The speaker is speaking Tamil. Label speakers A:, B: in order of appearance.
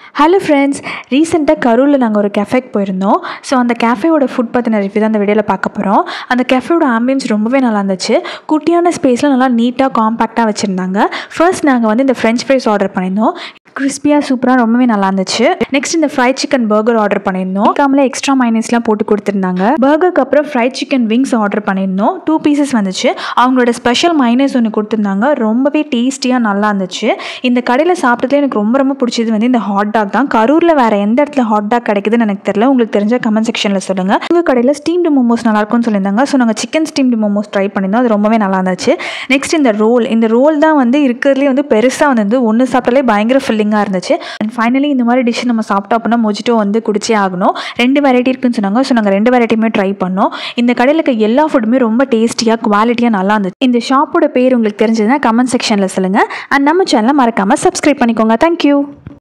A: ஹலோ ஃப்ரெண்ட்ஸ் ரீசெண்டாக கரூரில் நாங்கள் ஒரு கெஃபேக்கு போயிருந்தோம் ஸோ அந்த கேஃபேவோட ஃபுட் பற்றின ரிவ்யூ தான் அந்த வீடியோவில் பார்க்க போகிறோம் அந்த கெஃபேவோட ஆம்பியன்ஸ் ரொம்பவே நல்லா இருந்துச்சு குட்டியான ஸ்பேஸில் நல்லா நீட்டாக காம்பேக்டாக வச்சுருந்தாங்க ஃபர்ஸ்ட் நாங்கள் வந்து இந்த ஃப்ரெஞ்ச் ஃப்ரைஸ் ஆர்டர் பண்ணியிருந்தோம் கிறிஸ்பியாக சூப்பராக ரொம்பவே நல்லா இருந்துச்சு நெக்ஸ்ட் இந்த ஃப்ரைட் சிக்கன் பர்கர் ஆர்டர் பண்ணியிருந்தோம் காமலே எக்ஸ்ட்ரா மைனஸ்லாம் போட்டு கொடுத்துருந்தாங்க பர்கருக்கு அப்புறம் ஃப்ரைட் சிக்கன் விங்ஸ் ஆர்டர் பண்ணியிருந்தோம் டூ பீசஸ் வந்துச்சு அவங்களோட ஸ்பெஷல் மைனஸ் ஒன்று கொடுத்துருந்தாங்க ரொம்பவே டேஸ்டியாக நல்லா இருந்துச்சு இந்த கடையில் சாப்பிட்டதுல எனக்கு ரொம்ப ரொம்ப பிடிச்சது வந்து இந்த ஹாட் டாக் தான் கரூரில் வேறு எந்த இடத்துல ஹாட் டாக் கிடைக்குதுன்னு எனக்கு தெரியல உங்களுக்கு தெரிஞ்ச கமெண்ட் செக்ஷனில் சொல்லுங்கள் உங்கள் கடையில் ஸ்டீம்டு மோமோஸ் நல்லா இருக்கும்னு சொல்லியிருந்தாங்க ஸோ நாங்கள் சிக்கன் ஸ்டீம்டு மோமோஸ் ட்ரை பண்ணியிருந்தோம் அது ரொம்பவே நல்லா இருந்துச்சு நெக்ஸ்ட் இந்த ரோல் இந்த ரோல் தான் வந்து இருக்கிறதுலே வந்து பெருசாக வந்து ஒன்று சாப்பிட்டாலே பயங்கர ஃபில்லிங்காக இருந்துச்சு அண்ட் ஃபைனலி இந்த மாதிரி டிஷ் நம்ம சாப்பிட்டோம் அப்படின்னா மொஜிட்டோ வந்து குடிச்சே ஆகணும் ரெண்டு வெரைட்டி இருக்குன்னு சொன்னாங்க ஸோ நாங்கள் ரெண்டு வெரைட்டியுமே ட்ரை பண்ணோம் இந்த கடையில் இருக்க எல்லா ஃபுட்டுமே ரொம்ப டேஸ்டியாக குவாலிட்டியாக நல்லா இருந்துச்சு இந்த ஷாப்போட பேர் உங்களுக்கு தெரிஞ்சதுன்னா கமெண்ட் செக்ஷனில் சொல்லுங்கள் அண்ட் நம்ம சேனலை மறக்காமல் சப்ஸ்கிரைப் பண்ணிக்கோங்க தேங்க்யூ